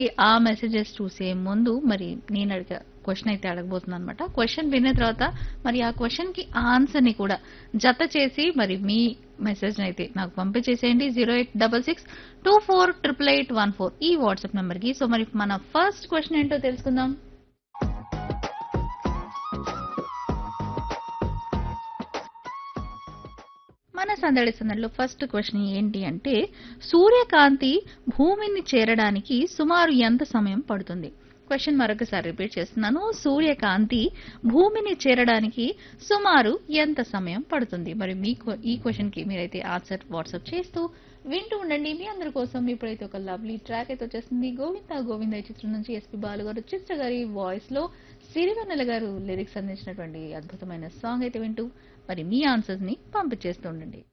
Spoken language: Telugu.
ఆ మెసేజెస్ చూసే ముందు మరి నేను అడిగా క్వశ్చన్ అయితే అడగబోతున్నాను అనమాట క్వశ్చన్ విన్న తర్వాత మరి ఆ క్వశ్చన్ కి ఆన్సర్ ని కూడా జత చేసి మరి మీ మెసేజ్ అయితే నాకు పంపించేసేయండి zero eight double six two four triple eight one four ఈ వాట్సాప్ నెంబర్ కి సో మరి మన ఫస్ట్ క్వశ్చన్ ఏంటో తెలుసుకుందాం మన సందడి సందడిలో ఫస్ట్ క్వశ్చన్ ఏంటి అంటే సూర్యకాంతి భూమిని చేరడానికి సుమారు ఎంత సమయం పడుతుంది క్వశ్చన్ మరొకసారి రిపీట్ చేస్తున్నాను సూర్యకాంతి భూమిని చేరడానికి సుమారు ఎంత సమయం పడుతుంది మరి మీకు ఈ క్వశ్చన్ కి మీరైతే ఆన్సర్ వాట్సాప్ చేస్తూ వింటూ ఉండండి మీ అందరి కోసం ఇప్పుడైతే ఒక లవ్లీ ట్రాక్ అయితే వచ్చేస్తుంది గోవింద గోవింద ఈ చిత్రం నుంచి ఎస్పి బాలు గారు చిత్ర గారి వాయిస్ లో సిరివెన్నెల గారు లిరిక్స్ అందించినటువంటి అద్భుతమైన సాంగ్ అయితే వింటూ మరి మీ ఆన్సర్స్ ని పంపించేస్తూ ఉండండి